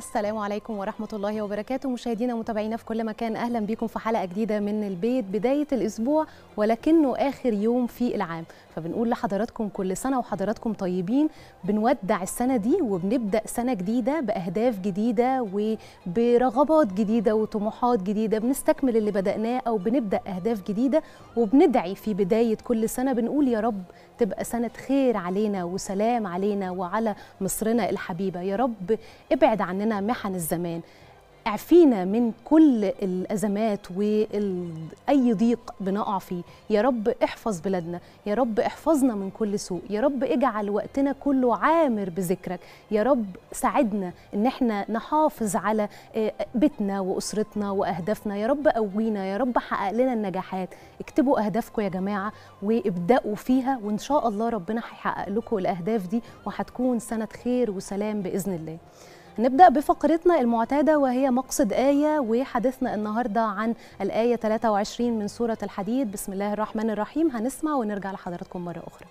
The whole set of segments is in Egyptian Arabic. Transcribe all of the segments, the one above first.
السلام عليكم ورحمة الله وبركاته مشاهدينا ومتابعينا في كل مكان أهلا بكم في حلقة جديدة من البيت بداية الأسبوع ولكنه آخر يوم في العام فبنقول لحضراتكم كل سنة وحضراتكم طيبين بنودع السنة دي وبنبدأ سنة جديدة بأهداف جديدة وبرغبات جديدة وطموحات جديدة بنستكمل اللي بدأناه أو بنبدأ أهداف جديدة وبندعي في بداية كل سنة بنقول يا رب تبقى سنة خير علينا وسلام علينا وعلى مصرنا الحبيبة يا رب ابعد عننا محن الزمان اعفينا من كل الازمات واي ضيق بنقع فيه يا رب احفظ بلادنا يا رب احفظنا من كل سوء يا رب اجعل وقتنا كله عامر بذكرك يا رب ساعدنا ان احنا نحافظ على بيتنا واسرتنا واهدافنا يا رب قوينا يا رب حقق لنا النجاحات اكتبوا اهدافكم يا جماعه وابداوا فيها وان شاء الله ربنا هيحقق لكم الاهداف دي وهتكون سنه خير وسلام باذن الله نبدأ بفقرتنا المعتادة وهي مقصد آية وحديثنا النهاردة عن الآية 23 من سورة الحديد بسم الله الرحمن الرحيم هنسمع ونرجع لحضراتكم مرة أخرى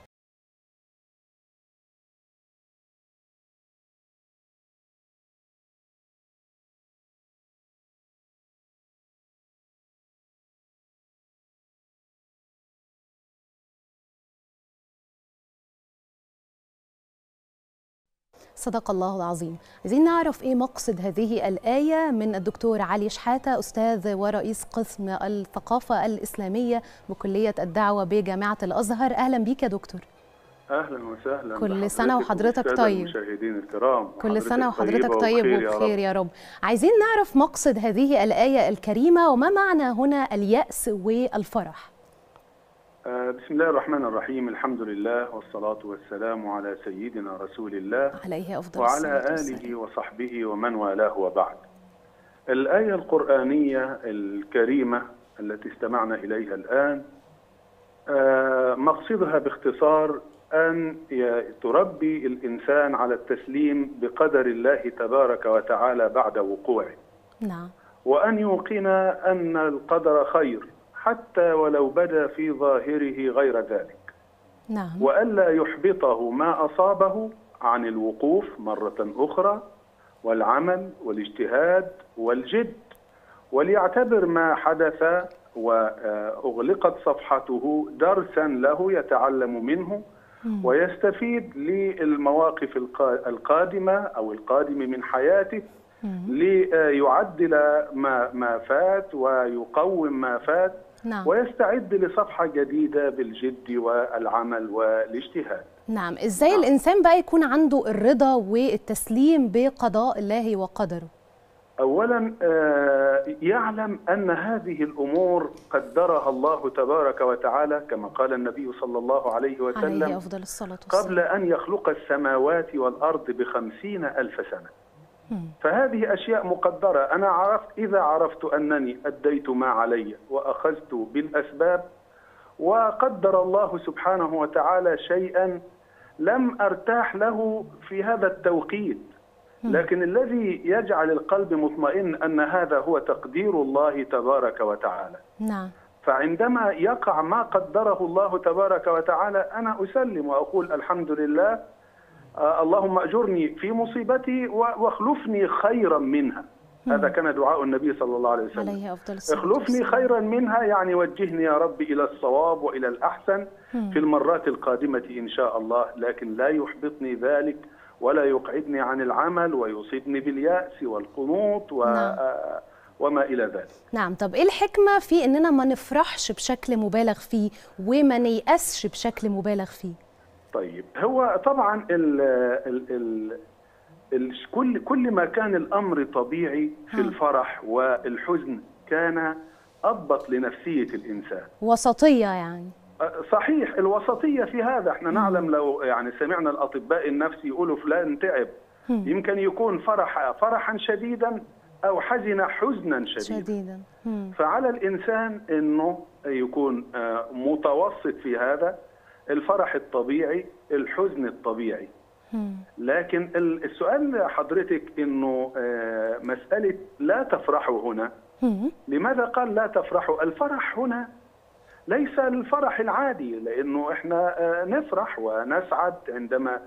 صدق الله العظيم عايزين نعرف ايه مقصد هذه الآية من الدكتور علي شحاتة أستاذ ورئيس قسم الثقافة الإسلامية بكلية الدعوة بجامعة الأزهر أهلا بيك يا دكتور اهلا وسهلا كل سنه وحضرتك طيب المشاهدين الكرام كل سنه وحضرتك طيب وبخير يا رب عايزين نعرف مقصد هذه الايه الكريمه وما معنى هنا الياس والفرح بسم الله الرحمن الرحيم الحمد لله والصلاة والسلام على سيدنا رسول الله عليه أفضل وعلى آله وصحبه ومن والاه وبعد الآية القرآنية الكريمة التي استمعنا إليها الآن مقصدها باختصار أن تربي الإنسان على التسليم بقدر الله تبارك وتعالى بعد وقوعه نعم وأن يوقن أن القدر خير حتى ولو بدا في ظاهره غير ذلك نعم والا يحبطه ما اصابه عن الوقوف مره اخرى والعمل والاجتهاد والجد وليعتبر ما حدث واغلقت صفحته درسا له يتعلم منه ويستفيد للمواقف القادمه او القادم من حياته ليعدل ما ما فات ويقوم ما فات نعم. ويستعد لصفحة جديدة بالجد والعمل والاجتهاد نعم ازاي نعم. الانسان بقى يكون عنده الرضا والتسليم بقضاء الله وقدره اولا يعلم ان هذه الامور قدرها الله تبارك وتعالى كما قال النبي صلى الله عليه وسلم عليه افضل الصلاه والسلام قبل ان يخلق السماوات والارض بخمسين الف سنه فهذه أشياء مقدرة أنا عرفت إذا عرفت أنني أديت ما علي وأخذت بالأسباب وقدر الله سبحانه وتعالى شيئا لم أرتاح له في هذا التوقيت لكن الذي يجعل القلب مطمئن أن هذا هو تقدير الله تبارك وتعالى نعم فعندما يقع ما قدره الله تبارك وتعالى أنا أسلم وأقول الحمد لله اللهم اجرني في مصيبتي واخلفني خيرا منها مم. هذا كان دعاء النبي صلى الله عليه وسلم عليه افضل الصلاه اخلفني خيرا منها يعني وجهني يا رب الى الصواب والى الاحسن مم. في المرات القادمه ان شاء الله لكن لا يحبطني ذلك ولا يقعدني عن العمل ويصيبني بالياس والقنوط و نعم. وما الى ذلك. نعم، طب ايه الحكمه في اننا ما نفرحش بشكل مبالغ فيه وما نيأسش بشكل مبالغ فيه؟ طيب هو طبعا ال ال ال ال كل كل ما كان الامر طبيعي في ها. الفرح والحزن كان اضبط لنفسيه الانسان وسطيه يعني صحيح الوسطيه في هذا احنا نعلم لو يعني سمعنا الاطباء النفسي يقولوا فلان تعب هم. يمكن يكون فرح فرحا شديدا او حزن حزنا شديدا شديدا هم. فعلى الانسان انه يكون متوسط في هذا الفرح الطبيعي الحزن الطبيعي لكن السؤال حضرتك انه مساله لا تفرحوا هنا لماذا قال لا تفرحوا الفرح هنا ليس الفرح العادي لانه احنا نفرح ونسعد عندما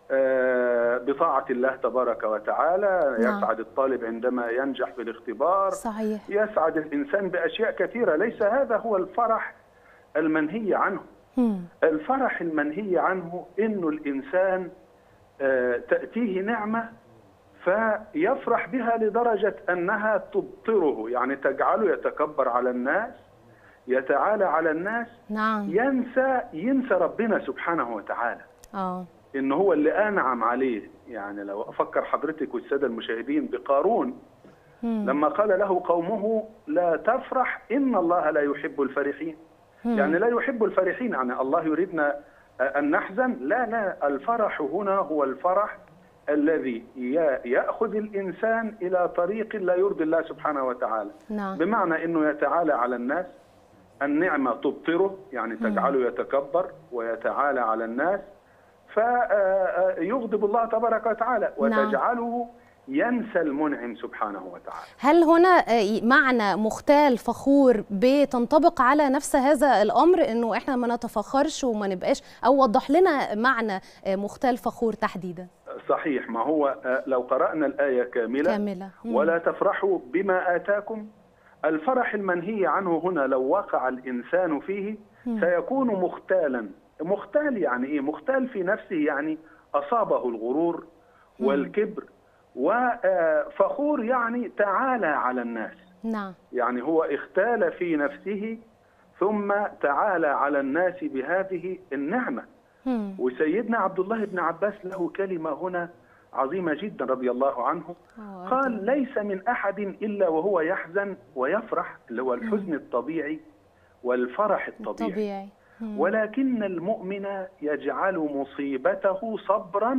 آه، بطاعة الله تبارك وتعالى نعم. يسعد الطالب عندما ينجح في الاختبار صحيح يسعد الإنسان بأشياء كثيرة ليس هذا هو الفرح المنهي عنه مم. الفرح المنهي عنه انه الانسان آه، تاتيه نعمه فيفرح بها لدرجه انها تبطره يعني تجعله يتكبر على الناس يتعالى على الناس نعم ينسى ينسى ربنا سبحانه وتعالى اه ان هو اللي انعم عليه يعني لو افكر حضرتك والساده المشاهدين بقارون مم. لما قال له قومه لا تفرح ان الله لا يحب الفرحين مم. يعني لا يحب الفرحين يعني الله يريدنا أن نحزن لا لا الفرح هنا هو الفرح الذي ي- يأخذ الإنسان إلى طريق لا يرضي الله سبحانه وتعالى نعم بمعنى أنه يتعالى على الناس النعمة تبطره يعني تجعله يتكبر ويتعالى على الناس فيغضب الله تبارك وتعالى نعم. وتجعله ينسى المنعم سبحانه وتعالى هل هنا آه، معنى مختال فخور بتنطبق على نفس هذا الامر انه احنا ما نتفخرش وما نبقاش او وضح لنا معنى آه، مختال فخور تحديدا صحيح ما هو آه، لو قرأنا الآية كاملة كامله مم. ولا تفرحوا بما آتاكم الفرح المنهي عنه هنا لو وقع الإنسان فيه مم. سيكون مختالا مختال يعني إيه مختال في نفسه يعني أصابه الغرور مم. والكبر وفخور يعني تعالى على الناس نعم يعني هو اختال في نفسه ثم تعالى على الناس بهذه النعمه مم. وسيدنا عبد الله بن عباس له كلمة هنا عظيمة جدا رضي الله عنه آه، قال أرجو. ليس من أحد إلا وهو يحزن ويفرح اللي هو الحزن الطبيعي والفرح الطبيعي طبيعي مم. ولكن المؤمن يجعل مصيبته صبرا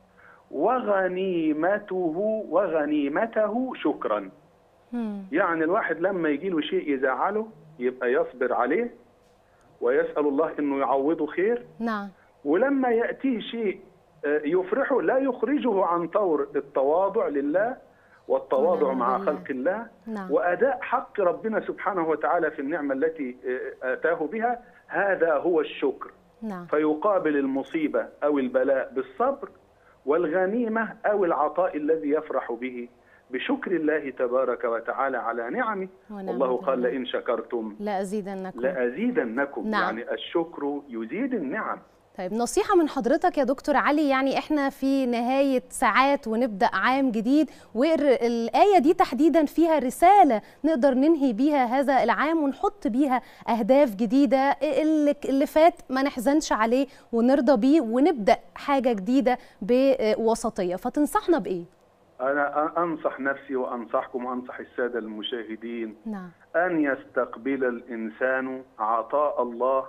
وغنيمته وغنيمته شكرا مم. يعني الواحد لما يجي له شيء يزعله يبقى يصبر عليه ويسأل الله انه يعوضه خير نعم ولما يأتيه شيء آه، يفرحه لا يخرجه عن طور التواضع لله والتواضع ونعم مع بالله. خلق الله نعم وأداء حق ربنا سبحانه وتعالى في النعمة التي آه، آتاه بها هذا هو الشكر نعم فيقابل المصيبة أو البلاء بالصبر والغنيمة أو العطاء الذي يفرح به بشكر الله تبارك وتعالى على نعمه ونعم والله قال بالله. لئن شكرتم لا ازيدنكم لأزيدنكم نعم. يعني الشكر يزيد النعم طيب نصيحة من حضرتك يا دكتور علي يعني احنا في نهاية ساعات ونبدأ عام جديد والآية دي تحديدا فيها رسالة نقدر ننهي بيها هذا العام ونحط بيها أهداف جديدة اللي, اللي فات ما نحزنش عليه ونرضى بيه ونبدأ حاجة جديدة بوسطية فتنصحنا بإيه؟ أنا أنصح نفسي وأنصحكم وأنصح السادة المشاهدين نعم أن يستقبل الإنسان عطاء الله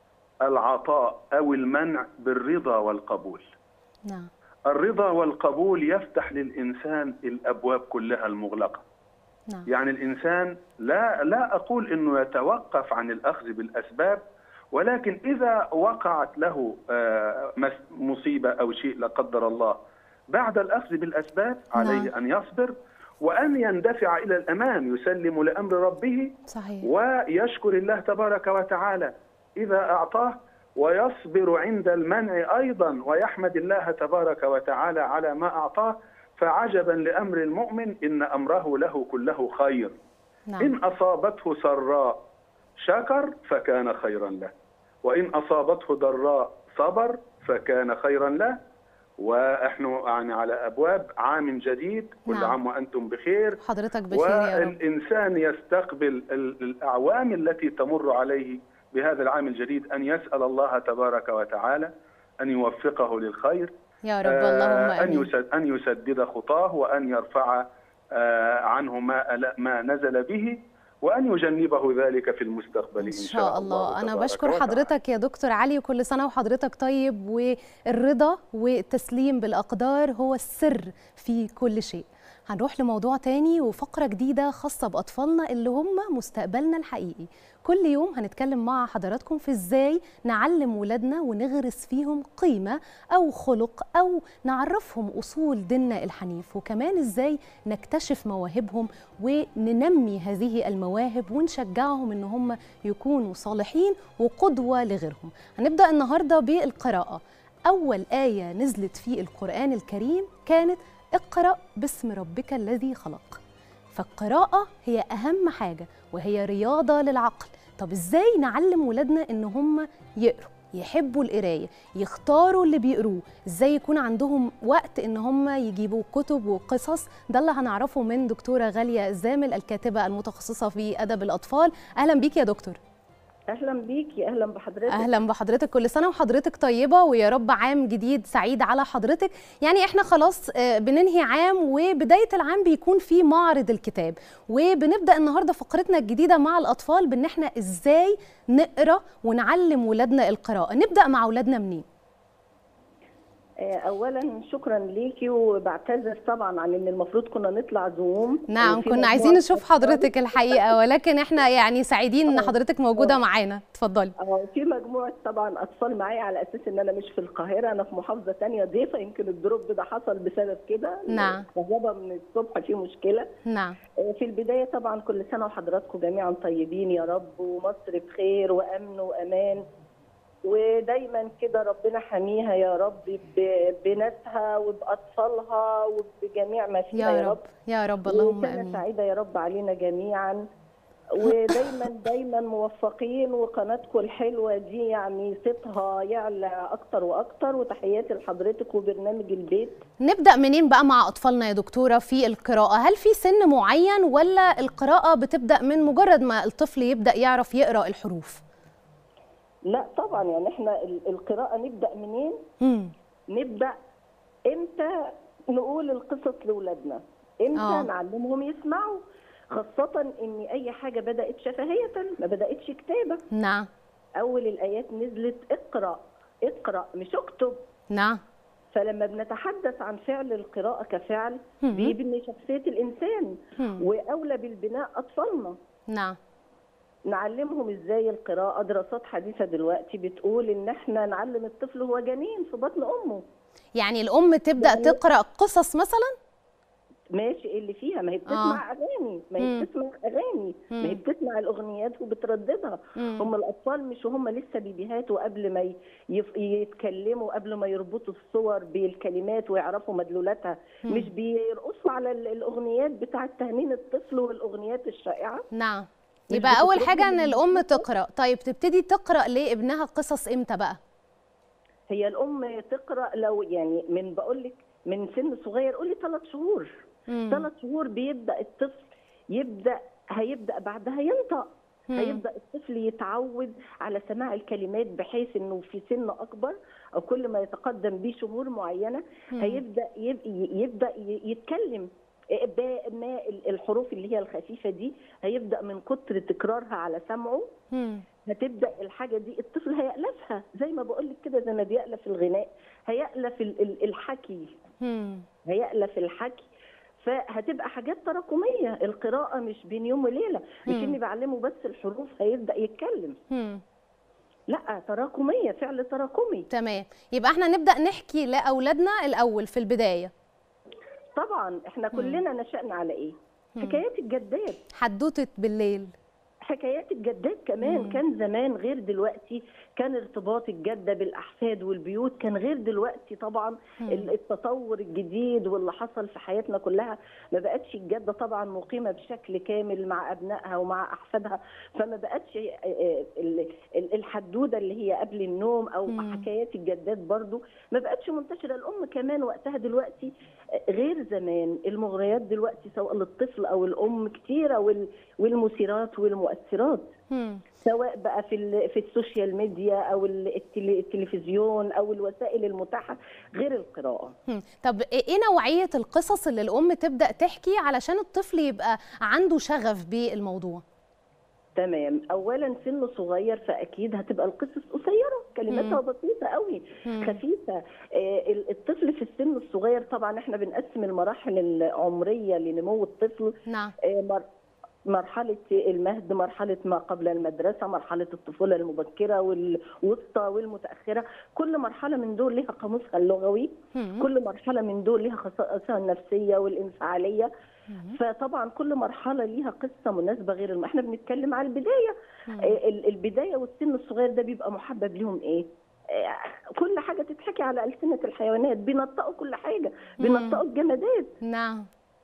العطاء أو المنع بالرضا والقبول نعم الرضا والقبول يفتح للإنسان الأبواب كلها المغلقة نعم يعني الإنسان لا لا أقول أنه يتوقف عن الأخذ بالأسباب ولكن إذا وقعت له آه، مس- مصيبة أو شيء لا قدر الله بعد الأخذ بالأسباب عليه نعم. أن يصبر وأن يندفع إلى الأمام يسلم لأمر ربه صحيح ويشكر الله تبارك وتعالى إذا أعطاه ويصبر عند المنع أيضا ويحمد الله تبارك وتعالى على ما أعطاه فعجبا لأمر المؤمن إن أمره له كله خير نعم إن أصابته سراء شكر فكان خيرا له وإن أصابته ضراء صبر فكان خيرا له ونحن يعني على أبواب عام جديد كل نعم. عام وأنتم بخير حضرتك بخير يا رب والإنسان يستقبل ال- الأعوام التي تمر عليه بهذا العام الجديد أن يسأل الله تبارك وتعالى أن يوفقه للخير يا رب اللهم آه، أن آمين يسد أن يسدد خطاه وأن يرفع آه، عنه ما ألا- ما نزل به وأن يجنبه ذلك في المستقبل إن, إن شاء الله أنا تبارك بشكر وتعالى. حضرتك يا دكتور علي وكل سنة وحضرتك طيب والرضا والتسليم بالأقدار هو السر في كل شيء هنروح لموضوع تاني وفقرة جديدة خاصة بأطفالنا اللي هم مستقبلنا الحقيقي كل يوم هنتكلم مع حضراتكم في ازاي نعلم ولادنا ونغرس فيهم قيمة أو خلق أو نعرفهم أصول ديننا الحنيف وكمان ازاي نكتشف مواهبهم وننمي هذه المواهب ونشجعهم ان هم يكونوا صالحين وقدوة لغيرهم هنبدأ النهاردة بالقراءة أول آية نزلت في القرآن الكريم كانت اقرأ باسم ربك الذي خلق فالقراءة هي أهم حاجة وهي رياضة للعقل طب إزاي نعلم ولادنا إن هم يقروا يحبوا القراية يختاروا اللي بيقروه ازاي يكون عندهم وقت ان هم يجيبوا كتب وقصص ده اللي هنعرفه من دكتورة غالية الزامل الكاتبة المتخصصة في أدب الأطفال أهلا بيك يا دكتور اهلا بيكي اهلا بحضرتك اهلا بحضرتك كل سنه وحضرتك طيبه ويا رب عام جديد سعيد على حضرتك يعني احنا خلاص بننهي عام وبدايه العام بيكون في معرض الكتاب وبنبدا النهارده فقرتنا الجديده مع الاطفال بان احنا ازاي نقرا ونعلم ولادنا القراءه نبدا مع ولادنا منين اولا شكرا ليكي وبعتذر طبعا عن ان المفروض كنا نطلع زوم نعم كنا عايزين نشوف حضرتك الحقيقه ولكن احنا يعني سعيدين ان حضرتك موجوده معانا اتفضلي اه في مجموعه طبعا اطفال معايا على اساس ان انا مش في القاهره انا في محافظه ثانيه ضيفه يمكن الدروب ده حصل بسبب كده نعم الكهرباء من الصبح في مشكله نعم في البدايه طبعا كل سنه وحضراتكم جميعا طيبين يا رب ومصر بخير وامن وامان ودايما كده ربنا حميها يا رب بناسها وباطفالها وبجميع ما فيها يا, يا رب يا رب اللهم امين سعيده يا رب علينا جميعا ودايما دايما موفقين وقناتكم الحلوه دي يعني صيتها يعلى اكتر واكتر وتحياتي لحضرتك وبرنامج البيت نبدا منين بقى مع اطفالنا يا دكتوره في القراءه هل في سن معين ولا القراءه بتبدا من مجرد ما الطفل يبدا يعرف يقرا الحروف لا طبعا يعني احنا القراءه نبدا منين مم. نبدا امتى نقول القصص لاولادنا امتى آه. نعلمهم يسمعوا خاصه ان اي حاجه بدات شفهيه ما بداتش كتابه نعم اول الايات نزلت اقرا اقرا مش اكتب نعم فلما بنتحدث عن فعل القراءه كفعل مم. بيبني شخصيه الانسان مم. واولى بالبناء اطفالنا نعم نعلمهم ازاي القراءة دراسات حديثة دلوقتي بتقول ان احنا نعلم الطفل هو جنين في بطن امه يعني الام تبدا يعني- تقرا قصص مثلا ماشي إيه اللي فيها ما هي بتسمع اغاني ما مم. هي بتسمع اغاني ما هي مم. بتسمع الاغنيات وبترددها مم. هم الاطفال مش هم لسه بيبيهات وقبل ما ي- يف- يتكلموا قبل ما يربطوا الصور بالكلمات ويعرفوا مدلولاتها مم. مش بيرقصوا على ال- الاغنيات بتاعه تهنين الطفل والاغنيات الشائعه نعم مش يبقى اول بتترجم حاجه ان من الام القصة. تقرا طيب تبتدي تقرا لابنها قصص امتى بقى هي الام تقرا لو يعني من بقول لك من سن صغير قولي ثلاث شهور مم. ثلاث شهور بيبدا الطفل يبدا هيبدا بعدها ينطق مم. هيبدا الطفل يتعود على سماع الكلمات بحيث انه في سن اكبر او كل ما يتقدم بيه شهور معينه مم. هيبدا يب- يبدا ي- يتكلم باء ما الحروف اللي هي الخفيفه دي هيبدا من كتر تكرارها على سمعه مم. هتبدا الحاجه دي الطفل هيألفها زي ما بقول لك كده زي ما بيألف الغناء هيألف ال- ال- الحكي مم. هيألف الحكي فهتبقى حاجات تراكميه القراءه مش بين يوم وليله مش مم. اني بعلمه بس الحروف هيبدا يتكلم مم. لا تراكميه فعل تراكمي تمام يبقى احنا نبدا نحكي لاولادنا الاول في البدايه طبعا احنا كلنا نشأنا على ايه مم. حكايات الجدات حدوته بالليل حكايات الجدات كمان مم. كان زمان غير دلوقتي كان ارتباط الجده بالاحفاد والبيوت كان غير دلوقتي طبعا مم. ال- التطور الجديد واللي حصل في حياتنا كلها ما بقتش الجده طبعا مقيمه بشكل كامل مع ابنائها ومع احفادها فما بقتش آه، آه، ال- ال- الحدوده اللي هي قبل النوم او مم. حكايات الجدات برضو ما بقتش منتشره الام كمان وقتها دلوقتي آه، غير زمان المغريات دلوقتي سواء للطفل او الام كتيره وال- والمثيرات والمؤثرات مم. سواء بقى في ال- في السوشيال ميديا او ال- التلي- التلفزيون او الوسائل المتاحه غير القراءه مم. طب ايه نوعيه القصص اللي الام تبدا تحكي علشان الطفل يبقى عنده شغف بالموضوع تمام اولا سنه صغير فاكيد هتبقى القصص قصيره كلماتها بسيطه قوي مم. خفيفه آه، ال- الطفل في السن الصغير طبعا احنا بنقسم المراحل العمريه لنمو الطفل نعم آه، مر- مرحلة المهد مرحلة ما قبل المدرسة مرحلة الطفولة المبكرة والوسطى والمتأخرة كل مرحلة من دول لها قاموسها اللغوي مم. كل مرحلة من دول لها خصائصها النفسية والانفعالية مم. فطبعا كل مرحلة ليها قصة مناسبة غير الم... احنا بنتكلم على البداية مم. آه، ال- البداية والسن الصغير ده بيبقى محبب ليهم ايه آه، كل حاجه تتحكي على السنه الحيوانات بينطقوا كل حاجه بينطقوا الجمادات نعم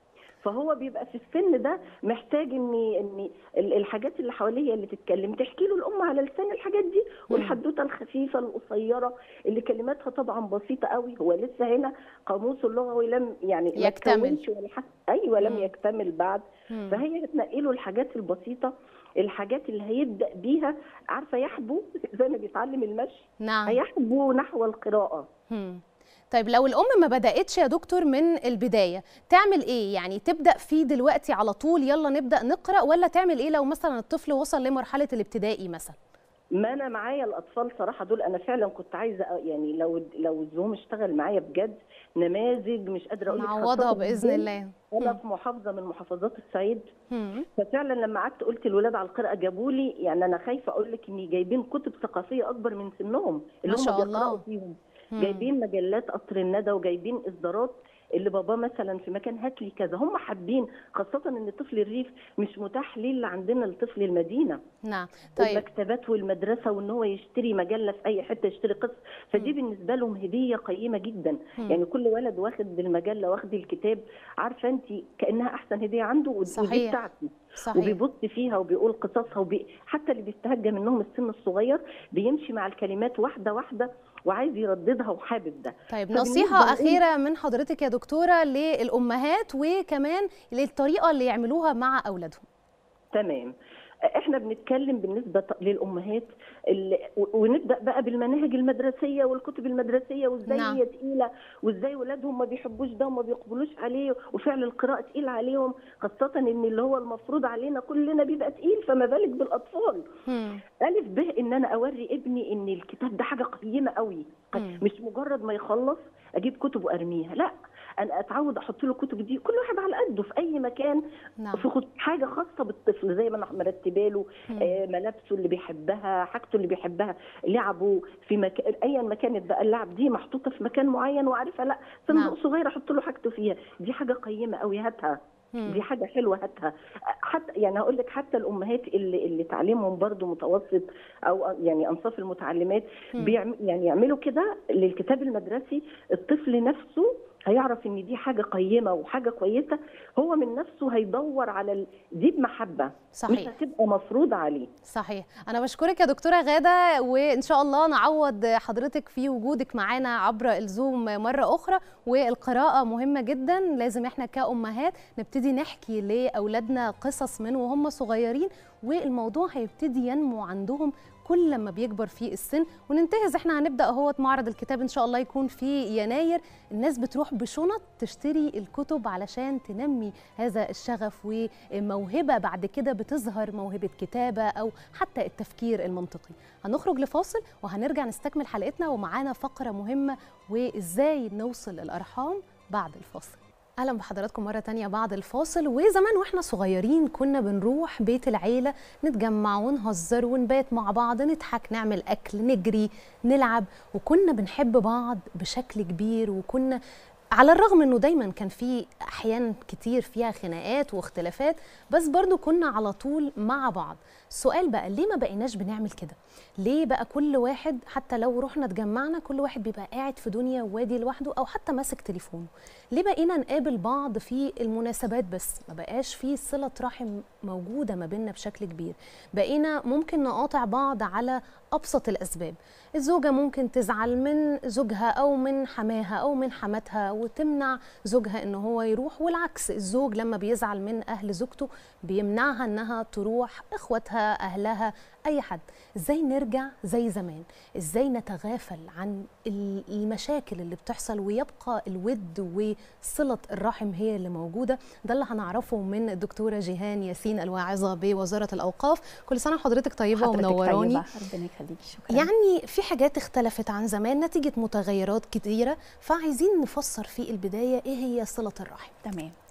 فهو بيبقى في السن ده محتاج ان ان ال- الحاجات اللي حواليه اللي تتكلم تحكي له الام على لسان الحاجات دي والحدوته الخفيفه القصيره اللي كلماتها طبعا بسيطه قوي هو لسه هنا قاموسه اللغوي لم يعني ما يكتمل. اتكونش ولا حاجة. ايوه لم مم. يكتمل بعد مم. فهي هتنقي له الحاجات البسيطه الحاجات اللي هيبدا بيها عارفه يحبو زي ما بيتعلم المشي نعم هيحبو نحو القراءه مم. طيب لو الام ما بداتش يا دكتور من البدايه تعمل ايه يعني تبدا فيه دلوقتي على طول يلا نبدا نقرا ولا تعمل ايه لو مثلا الطفل وصل لمرحله الابتدائي مثلا ما انا معايا الاطفال صراحه دول انا فعلا كنت عايزه أ- يعني لو لو الزوم اشتغل معايا بجد نماذج مش قادره اقول لك نعوضها خاصة باذن بالذات الله انا مم. في محافظه من محافظات الصعيد مم. ففعلا لما قعدت قلت الولاد على القراءه جابوا لي يعني انا خايفه اقول لك اني جايبين كتب ثقافيه اكبر من سنهم اللي ما هم شاء بيقراوا الله. فيهم مم. جايبين مجلات قطر الندى وجايبين اصدارات اللي بابا مثلا في مكان هات لي كذا هم حابين خاصه ان طفل الريف مش متاح ليه اللي عندنا لطفل المدينه نعم طيب المكتبات والمدرسه وان هو يشتري مجله في اي حته يشتري قصه فدي بالنسبه لهم هديه قيمه جدا مم. يعني كل ولد واخد المجله واخد الكتاب عارفه انت كانها احسن هديه عنده ودي صحيح. بتاعتي صحيح وبيبص فيها وبيقول قصصها وبي... حتى اللي بيستهجى منهم السن الصغير بيمشي مع الكلمات واحده واحده وعايز يرددها وحابب ده طيب فبالنسبة نصيحة للأم- أخيرة من حضرتك يا دكتورة للأمهات وكمان للطريقة اللي يعملوها مع أولادهم تمام احنا بنتكلم بالنسبه ط- للامهات اللي و- ونبدا بقى بالمناهج المدرسيه والكتب المدرسيه وازاي نعم. هي تقيله وازاي ولادهم ما بيحبوش ده وما بيقبلوش عليه وفعل القراءه تقيل عليهم خاصه ان اللي هو المفروض علينا كلنا بيبقى تقيل فما بالك بالاطفال هم. الف ب ان انا اوري ابني ان الكتاب ده حاجه قيمه قوي مم. مش مجرد ما يخلص اجيب كتب وارميها لا انا اتعود احط له الكتب دي كل واحد على قده في اي مكان نعم في خط- حاجه خاصه بالطفل زي ما انا مرتبه له مم. آه، ملابسه اللي بيحبها حاجته اللي بيحبها لعبه في مكان ايا ما كانت بقى اللعب دي محطوطه في مكان معين وعارفه لا صندوق نعم. صغير احط له حاجته فيها دي حاجه قيمه قوي هاتها هم. دي حاجه حلوه هاتها حتى يعني هقول لك حتى الامهات اللي اللي تعليمهم برضو متوسط او يعني انصاف المتعلمات مم. بيعم يعني يعملوا كده للكتاب المدرسي الطفل نفسه هيعرف ان دي حاجه قيمه وحاجه كويسه هو من نفسه هيدور على ال... دي بمحبه مش صحيح هتبقى مفروض عليه صحيح أنا بشكرك يا دكتورة غادة وإن شاء الله نعوض حضرتك في وجودك معانا عبر الزوم مرة أخرى والقراءة مهمة جدا لازم إحنا كأمهات نبتدي نحكي لأولادنا قصص من وهم صغيرين والموضوع هيبتدي ينمو عندهم كل لما بيكبر في السن وننتهز احنا هنبدا اهو معرض الكتاب ان شاء الله يكون في يناير الناس بتروح بشنط تشتري الكتب علشان تنمي هذا الشغف وموهبه بعد كده بتظهر موهبه كتابه او حتى التفكير المنطقي هنخرج لفاصل وهنرجع نستكمل حلقتنا ومعانا فقره مهمه وازاي نوصل الارحام بعد الفاصل اهلا بحضراتكم مره تانية بعد الفاصل وزمان واحنا صغيرين كنا بنروح بيت العيله نتجمع ونهزر ونبات مع بعض نضحك نعمل اكل نجري نلعب وكنا بنحب بعض بشكل كبير وكنا على الرغم انه دايما كان في احيان كتير فيها خناقات واختلافات بس برضو كنا على طول مع بعض السؤال بقى ليه ما بقيناش بنعمل كده ليه بقى كل واحد حتى لو رحنا اتجمعنا كل واحد بيبقى قاعد في دنيا وادي لوحده او حتى ماسك تليفونه ليه بقينا نقابل بعض في المناسبات بس ما بقاش في صلة رحم موجودة ما بيننا بشكل كبير بقينا ممكن نقاطع بعض على أبسط الأسباب الزوجة ممكن تزعل من زوجها أو من حماها أو من حماتها وتمنع زوجها إن هو يروح والعكس الزوج لما بيزعل من أهل زوجته بيمنعها إنها تروح إخواتها أهلها أي حد إزاي نرجع زي زمان إزاي نتغافل عن ال- المشاكل اللي بتحصل ويبقى الود وصلة الرحم هي اللي موجودة ده اللي هنعرفه من الدكتورة جيهان ياسين الواعظة بوزارة الأوقاف كل سنة وحضرتك طيبة حضرتك ومنوراني طيبة ربنا يخليكي شكرا يعني في حاجات اختلفت عن زمان نتيجة متغيرات كتيرة فعايزين نفسر في البداية إيه هي صلة الرحم تمام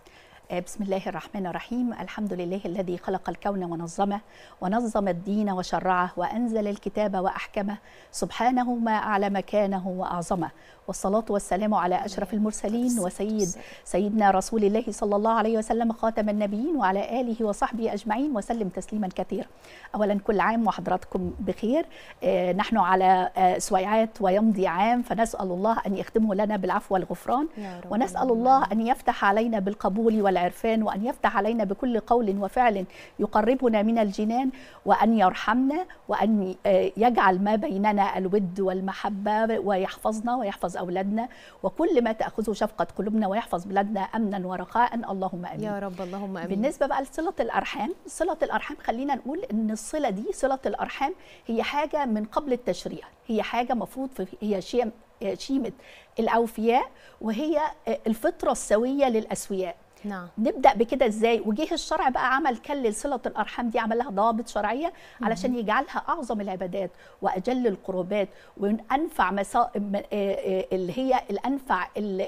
بسم الله الرحمن الرحيم الحمد لله الذي خلق الكون ونظمه ونظم الدين وشرعه وأنزل الكتاب وأحكمه سبحانه ما أعلى مكانه وأعظمه والصلاة والسلام على أشرف المرسلين وسيد سيدنا رسول الله صلى الله عليه وسلم خاتم النبيين وعلى آله وصحبه أجمعين وسلم تسليما كثيرا أولا كل عام وحضراتكم بخير آه نحن على آه سويعات ويمضي عام فنسأل الله أن يختمه لنا بالعفو والغفران ونسأل الله أن يفتح علينا بالقبول والعرفان وأن يفتح علينا بكل قول وفعل يقربنا من الجنان وأن يرحمنا وأن يجعل ما بيننا الود والمحبة ويحفظنا ويحفظ أولادنا وكل ما تأخذه شفقة قلوبنا ويحفظ بلادنا أمنا ورخاء اللهم آمين يا رب اللهم آمين بالنسبة بقى لصلة الأرحام صلة الأرحام خلينا نقول أن الصلة دي صلة الأرحام هي حاجة من قبل التشريع هي حاجة مفروض في هي شيء شيمة الأوفياء وهي الفطرة السوية للأسوياء نعم نبدا بكده ازاي وجه الشرع بقى عمل كل صله الارحام دي عمل لها ضوابط شرعيه علشان يجعلها اعظم العبادات واجل القربات وانفع مسا... اللي هي الانفع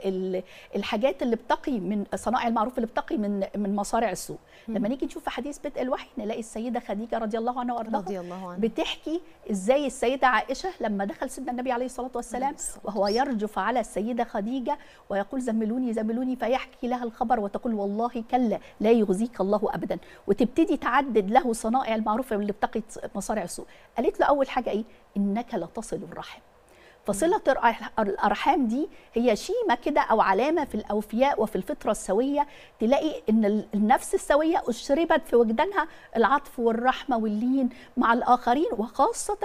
الحاجات اللي بتقي من صنائع المعروف اللي بتقي من من مصارع السوء لما نيجي نشوف في حديث بدء الوحي نلاقي السيده خديجه رضي الله عنها وارضاها رضي الله عنها بتحكي ازاي السيده عائشه لما دخل سيدنا النبي عليه الصلاه والسلام وهو يرجف على السيده خديجه ويقول زملوني زملوني فيحكي لها الخبر وتقول والله كلا لا يغزيك الله ابدا وتبتدي تعدد له صنائع المعروفه اللي بتقي مصارع السوء قالت له اول حاجه ايه انك لتصل الرحم فصلة الأرحام دي هي شيمة كده أو علامة في الأوفياء وفي الفطرة السوية تلاقي إن النفس السوية أشربت في وجدانها العطف والرحمة واللين مع الآخرين وخاصة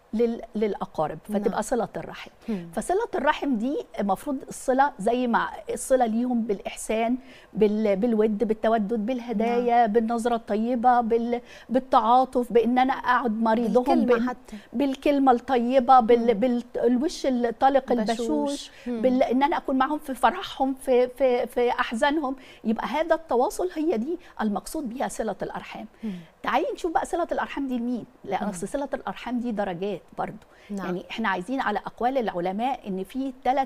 للاقارب فتبقى نعم. صله الرحم مم. فصله الرحم دي المفروض الصله زي ما الصله ليهم بالاحسان بال... بالود بالتودد بالهدايا نعم. بالنظره الطيبه بال... بالتعاطف بان انا اقعد مريضهم بالكلمة بال... حتى. بالكلمه الطيبه بال... بالوش الطلق البشوش بال... ان انا اكون معهم في فرحهم في في في احزانهم يبقى هذا التواصل هي دي المقصود بها صله الارحام مم. تعالي نشوف بقى صله الارحام دي لمين لان اصل صله الارحام دي درجات برضو نعم. يعني احنا عايزين على اقوال العلماء ان في ثلاث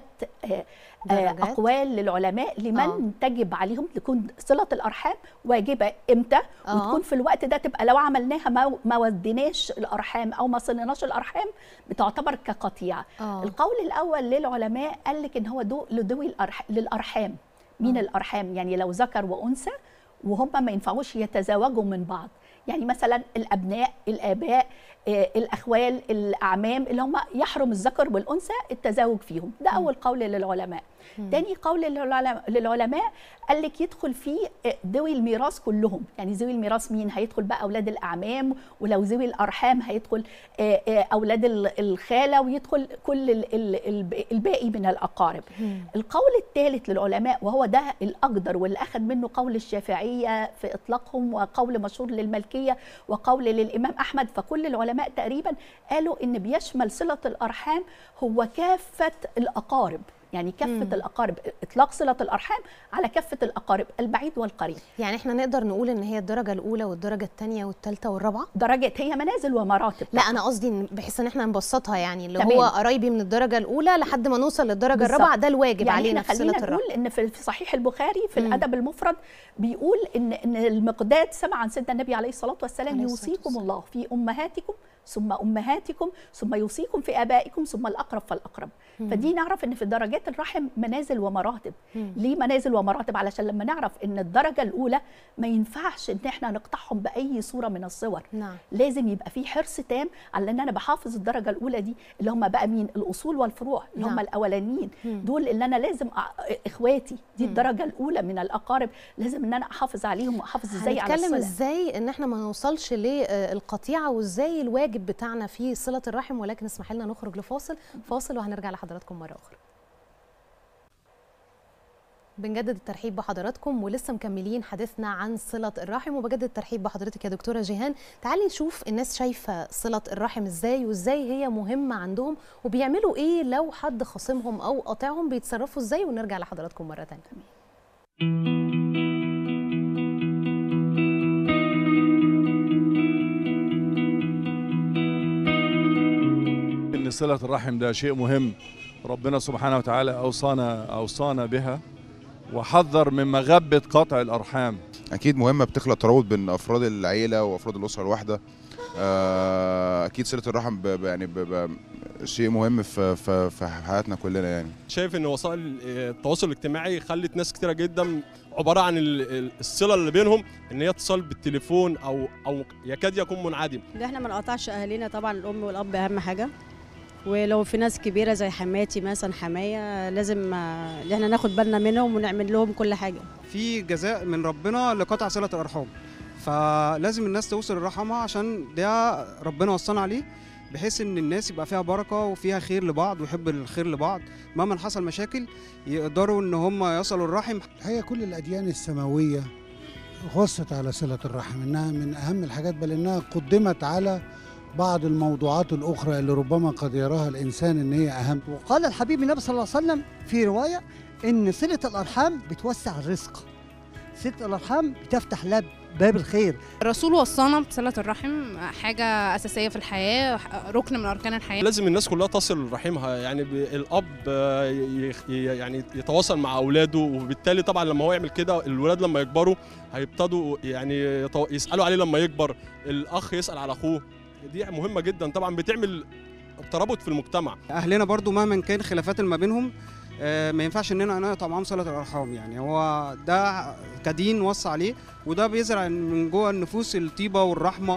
اقوال للعلماء لمن آه. تجب عليهم تكون صله الارحام واجبه امتى آه. وتكون في الوقت ده تبقى لو عملناها ما, ما وديناش الارحام او ما صلناش الارحام بتعتبر كقطيعه آه. القول الاول للعلماء قال لك ان هو دو لذوي الأرح... للارحام مين آه. الارحام يعني لو ذكر وانثى وهم ما ينفعوش يتزاوجوا من بعض يعني مثلا الابناء الاباء الاخوال الاعمام اللي هم يحرم الذكر والانثى التزاوج فيهم ده اول قول للعلماء تاني قول للعلماء قال لك يدخل فيه ذوي الميراث كلهم يعني ذوي الميراث مين هيدخل بقى اولاد الاعمام ولو ذوي الارحام هيدخل اولاد الخاله ويدخل كل الباقي من الاقارب القول الثالث للعلماء وهو ده الاقدر واللي اخذ منه قول الشافعيه في اطلاقهم وقول مشهور للملكيه وقول للامام احمد فكل العلماء تقريبا قالوا ان بيشمل صله الارحام هو كافه الاقارب يعني كافه مم. الاقارب اطلاق صله الارحام على كافه الاقارب البعيد والقريب يعني احنا نقدر نقول ان هي الدرجه الاولى والدرجه الثانيه والثالثه والرابعه درجات هي منازل ومراتب لا انا قصدي بحيث ان احنا نبسطها يعني اللي هو قرايبي من الدرجه الاولى لحد ما نوصل للدرجه الرابعه ده الواجب يعني علينا في صله الرحم نقول ان في صحيح البخاري في مم. الادب المفرد بيقول ان ان المقداد سمع عن سيدنا النبي عليه الصلاه والسلام يوصيكم الله في امهاتكم ثم امهاتكم ثم يوصيكم في ابائكم ثم الاقرب فالاقرب مم. فدي نعرف ان في درجات الرحم منازل ومراتب مم. ليه منازل ومراتب علشان لما نعرف ان الدرجه الاولى ما ينفعش ان احنا نقطعهم باي صوره من الصور نعم. لازم يبقى في حرص تام على ان انا بحافظ الدرجه الاولى دي اللي هم بقى مين الاصول والفروع اللي نعم. هم الاولانيين مم. دول اللي انا لازم أ... اخواتي دي الدرجه الاولى من الاقارب لازم ان انا احافظ عليهم واحافظ ازاي على الصله ازاي ان احنا ما نوصلش للقطيعه وازاي الواجب بتاعنا في صله الرحم ولكن اسمح لنا نخرج لفاصل فاصل وهنرجع لحضراتكم مره اخرى بنجدد الترحيب بحضراتكم ولسه مكملين حديثنا عن صلة الرحم وبجدد الترحيب بحضرتك يا دكتورة جيهان تعالي نشوف الناس شايفة صلة الرحم ازاي وازاي هي مهمة عندهم وبيعملوا ايه لو حد خاصمهم او قاطعهم بيتصرفوا ازاي ونرجع لحضراتكم مرة تانية ان صله الرحم ده شيء مهم ربنا سبحانه وتعالى اوصانا اوصانا بها وحذر من مغبة قطع الأرحام اكيد مهمه بتخلق ترابط بين افراد العيله وافراد الاسره الواحده آه، اكيد صله الرحم ب- ب- يعني ب- ب- شيء مهم في في في حياتنا كلنا يعني شايف ان وسائل التواصل الاجتماعي خلت ناس كتيره جدا عباره عن ال- ال- الصله اللي بينهم ان هي اتصال بالتليفون او او يكاد يكون منعدم ان احنا ما نقطعش اهالينا طبعا الام والاب اهم حاجه ولو في ناس كبيره زي حماتي مثلا حمايه لازم آه، ان احنا ناخد بالنا منهم ونعمل لهم كل حاجه في جزاء من ربنا لقطع صله الارحام فلازم الناس توصل لرحمها عشان ده ربنا وصانا عليه بحيث ان الناس يبقى فيها بركه وفيها خير لبعض ويحب الخير لبعض مهما حصل مشاكل يقدروا ان هم يصلوا الرحم الحقيقه كل الاديان السماويه غصت على صله الرحم انها من اهم الحاجات بل انها قدمت على بعض الموضوعات الاخرى اللي ربما قد يراها الانسان ان هي اهم وقال الحبيب النبي صلى الله عليه وسلم في روايه ان صله الارحام بتوسع الرزق صله الارحام بتفتح لاب باب الخير الرسول وصانا بصلة الرحم حاجة أساسية في الحياة ركن من أركان الحياة لازم الناس كلها تصل رحمها يعني ب- الاب آه، يخ- ي- يعني يتواصل مع اولاده وبالتالي طبعا لما هو يعمل كده الولاد لما يكبروا هيبتدوا يعني يتو- يسالوا عليه لما يكبر الاخ يسال على اخوه دي مهمه جدا طبعا بتعمل ترابط في المجتمع اهلنا برضو مهما كان خلافات اللي ما بينهم آه، ما ينفعش اننا نقطع معاهم صله الارحام يعني هو ده كدين وصى عليه وده بيزرع من جوه النفوس الطيبه والرحمه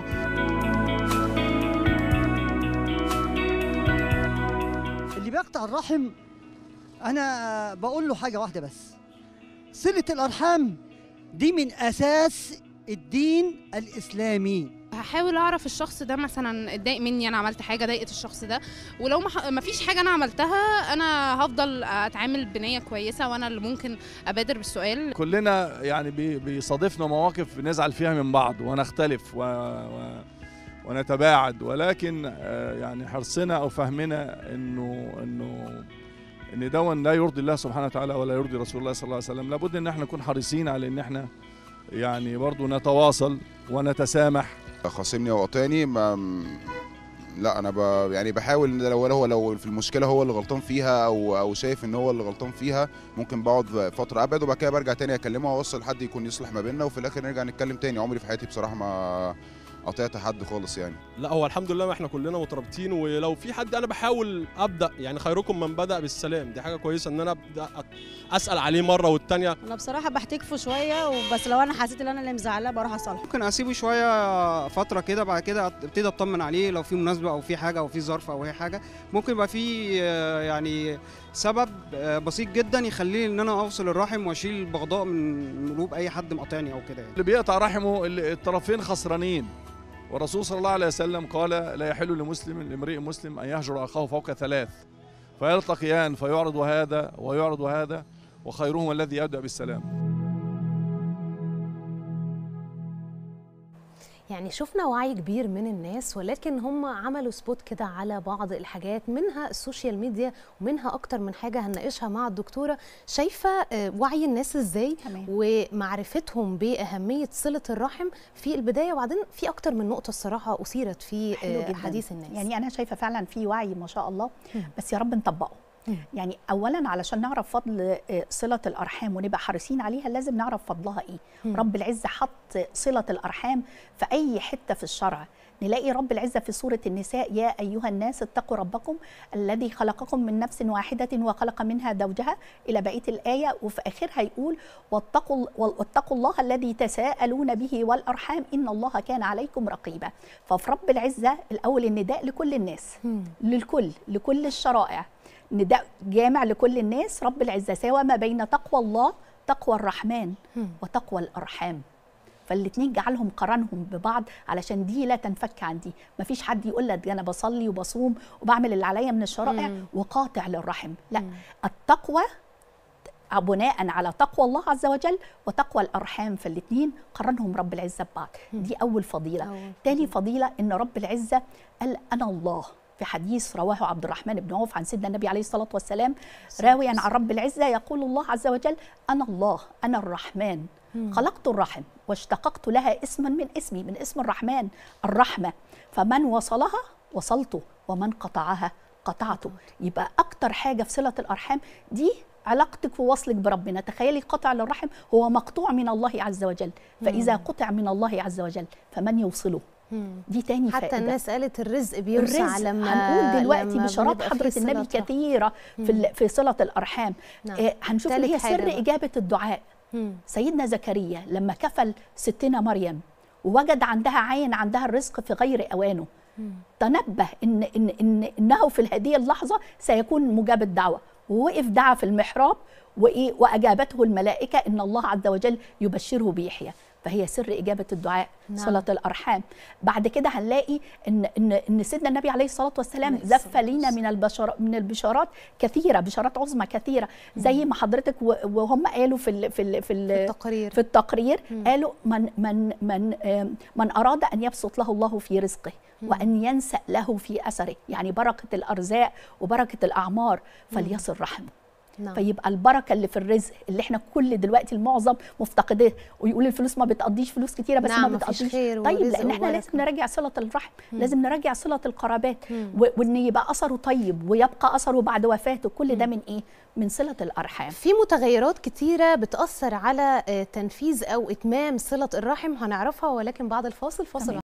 اللي بيقطع الرحم انا بقول له حاجه واحده بس صله الارحام دي من اساس الدين الاسلامي هحاول أعرف الشخص ده مثلا اتضايق مني أنا عملت حاجة ضايقت الشخص ده ولو ما ح- ما فيش حاجة أنا عملتها أنا هفضل أتعامل بنية كويسة وأنا اللي ممكن أبادر بالسؤال كلنا يعني بي- بيصادفنا مواقف بنزعل فيها من بعض ونختلف و... و... ونتباعد ولكن آه، يعني حرصنا او فهمنا انه انه ان دون لا يرضي الله سبحانه وتعالى ولا يرضي رسول الله صلى الله عليه وسلم لابد ان احنا نكون حريصين على ان احنا يعني برضو نتواصل ونتسامح خاصمني وقطاني ما لا انا ب... يعني بحاول ان لو هو لو في المشكله هو اللي غلطان فيها او او شايف ان هو اللي غلطان فيها ممكن بقعد فتره ابعد وبعد كده برجع تاني اكلمه واوصل حد يكون يصلح ما بيننا وفي الاخر نرجع نتكلم تاني عمري في حياتي بصراحه ما قطعت حد خالص يعني لا هو الحمد لله احنا كلنا مترابطين ولو في حد انا بحاول ابدا يعني خيركم من بدا بالسلام دي حاجه كويسه ان انا ابدا أت- اسال عليه مره والتانيه انا بصراحه بحتكفه شويه وبس لو انا حسيت ان انا اللي مزعلاه بروح اصالحه ممكن اسيبه شويه فتره كده بعد كده ابتدي اطمن عليه لو في مناسبه او في حاجه او في ظرف او اي حاجه ممكن يبقى في آه، يعني سبب آه، بسيط جدا يخليني ان انا اوصل الرحم واشيل البغضاء من قلوب اي حد مقاطعني او كده يعني اللي بيقطع رحمه اللي- الطرفين خسرانين والرسول صلى الله عليه وسلم قال لا يحل لمسلم لامرئ مسلم ان يهجر اخاه فوق ثلاث فيلتقيان فيعرض هذا ويعرض هذا وخيرهما الذي يبدا بالسلام يعني شفنا وعي كبير من الناس ولكن هم عملوا سبوت كده على بعض الحاجات منها السوشيال ميديا ومنها اكتر من حاجه هنناقشها مع الدكتوره شايفه آه، وعي الناس ازاي تمام. ومعرفتهم باهميه صله الرحم في البدايه وبعدين في اكتر من نقطه الصراحه اثيرت في حلو آه، جدا. حديث الناس يعني انا شايفه فعلا في وعي ما شاء الله مم. بس يا رب نطبقه مم. يعني اولا علشان نعرف فضل آه، صله الارحام ونبقى حريصين عليها لازم نعرف فضلها ايه مم. رب العزه حط صله الارحام في اي حته في الشرع نلاقي رب العزه في سوره النساء يا ايها الناس اتقوا ربكم الذي خلقكم من نفس واحده وخلق منها زوجها الى بقيه الايه وفي اخرها يقول واتقوا واتقوا الله الذي تساءلون به والارحام ان الله كان عليكم رقيبا ففي رب العزه الاول النداء لكل الناس مم. للكل لكل الشرائع نداء جامع لكل الناس رب العزة سوى ما بين تقوى الله تقوى الرحمن مم. وتقوى الأرحام فالاتنين جعلهم قرنهم ببعض علشان دي لا تنفك عن دي مفيش حد يقول لك انا بصلي وبصوم وبعمل اللي عليا من الشرائع مم. وقاطع للرحم لا مم. التقوى بناء على تقوى الله عز وجل وتقوى الارحام فالاثنين قرنهم رب العزه ببعض دي اول فضيله أول تاني فضيله ان رب العزه قال انا الله في حديث رواه عبد الرحمن بن عوف عن سيدنا النبي عليه الصلاه والسلام راويا عن رب العزه يقول الله عز وجل انا الله انا الرحمن مم. خلقت الرحم واشتققت لها اسما من اسمي من اسم الرحمن الرحمه فمن وصلها وصلته ومن قطعها قطعته يبقى اكتر حاجه في صله الارحام دي علاقتك ووصلك بربنا تخيلي قطع للرحم هو مقطوع من الله عز وجل فاذا قطع من الله عز وجل فمن يوصله دي تاني حتى فائدة. الناس قالت الرزق بيوسع الرزق لما هنقول دلوقتي لما بشارات بنبقى حضرة في النبي صلة رحم. كثيرة في ال- في صلة الأرحام نعم. آه، هنشوف اللي تالت هي حاجة سر بقى. إجابة الدعاء مم. سيدنا زكريا لما كفل ستنا مريم ووجد عندها عين عندها الرزق في غير أوانه تنبه إن, إن, إن إنه في هذه اللحظة سيكون مجاب الدعوة ووقف دعا في المحراب وإيه وأجابته الملائكة إن الله عز وجل يبشره بيحيى فهي سر إجابة الدعاء نعم. صلاة الأرحام بعد كده هنلاقي إن إن إن سيدنا النبي عليه الصلاة والسلام زف لينا من البشر من البشارات كثيرة بشارات عظمى كثيرة زي ما حضرتك و- وهم قالوا في ال في ال في, ال التقرير. في التقرير قالوا من من من آم، من أراد أن يبسط له الله في رزقه وأن ينسأ له في أثره يعني بركة الأرزاق وبركة الأعمار فليصل رحمه نعم. فيبقى البركه اللي في الرزق اللي احنا كل دلوقتي المعظم مفتقداه ويقول الفلوس ما بتقضيش فلوس كتيره بس نعم، ما مفيش بتقضيش خير طيب ورزق لان احنا وبركة. لازم نراجع صله الرحم لازم نراجع صله القرابات و- وان يبقى اثره طيب ويبقى اثره بعد وفاته كل ده من ايه من صله الارحام في متغيرات كتيرة بتأثر على آه، تنفيذ أو إتمام صلة الرحم هنعرفها ولكن بعد الفاصل فاصل تمام.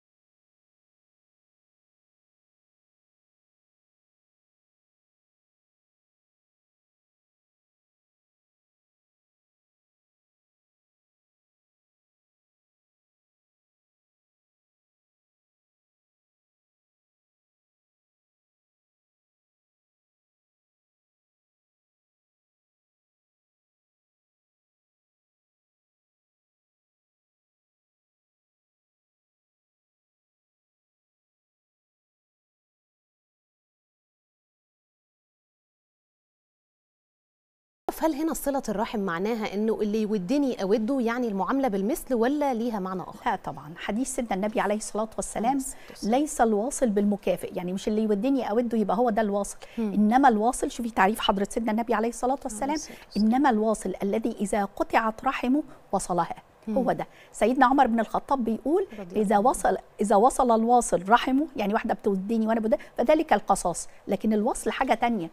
هل هنا صلة الرحم معناها انه اللي يودني اوده يعني المعاملة بالمثل ولا ليها معنى اخر؟ لا طبعا حديث سيدنا النبي عليه الصلاه والسلام عليه الصلاة والسلام. ليس الواصل بالمكافئ يعني مش اللي يودني اوده يبقى هو ده الواصل انما الواصل شوفي تعريف حضره سيدنا النبي عليه الصلاه والسلام الصلاة والسلام. انما الواصل الذي اذا قطعت رحمه وصلها هو ده سيدنا عمر بن الخطاب بيقول رضي اذا وصل اذا وصل الواصل رحمه يعني واحده بتودني وانا بده فذلك القصاص لكن الوصل حاجه تانية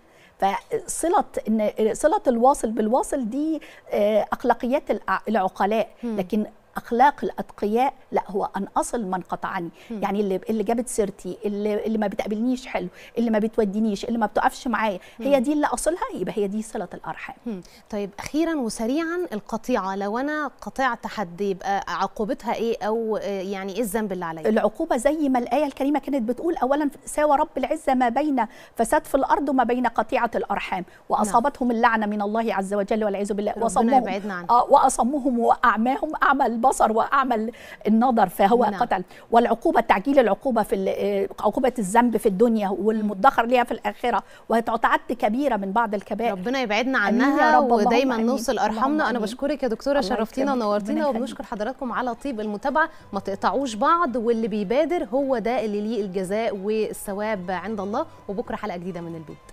فصله ان صله الواصل بالواصل دي آه، اخلاقيات الع- العقلاء لكن اخلاق الاتقياء لا هو ان اصل من قطعني يعني اللي اللي جابت سيرتي اللي, اللي ما بتقابلنيش حلو اللي ما بتودينيش اللي ما بتقفش معايا هي دي اللي اصلها يبقى هي دي صله الارحام مم. طيب اخيرا وسريعا القطيعة لو انا قطعت حد يبقى عقوبتها ايه او آه، يعني ايه الذنب اللي عليا؟ العقوبه زي ما الايه الكريمه كانت بتقول اولا ساوى رب العزه ما بين فساد في الارض وما بين قطيعه الارحام واصابتهم اللعنه من الله عز وجل والعياذ بالله ربنا وصمهم يبعدنا عنها. آه واصمهم واعماهم اعمى البصر واعمى النظر فهو نعم. قتل والعقوبه تعجيل العقوبه في ال- آه، عقوبه الذنب في الدنيا والمدخر ليها في الاخره وتعد كبيره من بعض الكبائر ربنا يبعدنا آمين يا عنها رب، اللهم ودايما آمين. نوصل ارحامنا اللهم انا آمين. بشكرك يا دكتوره الله شرفتينا يكرمك. ونورتينا ربنا يخليك. وبنشكر حضراتكم على طيب المتابعه ما تقطعوش بعض واللي بيبادر هو ده اللي ليه الجزاء والثواب عند الله وبكره حلقه جديده من البيت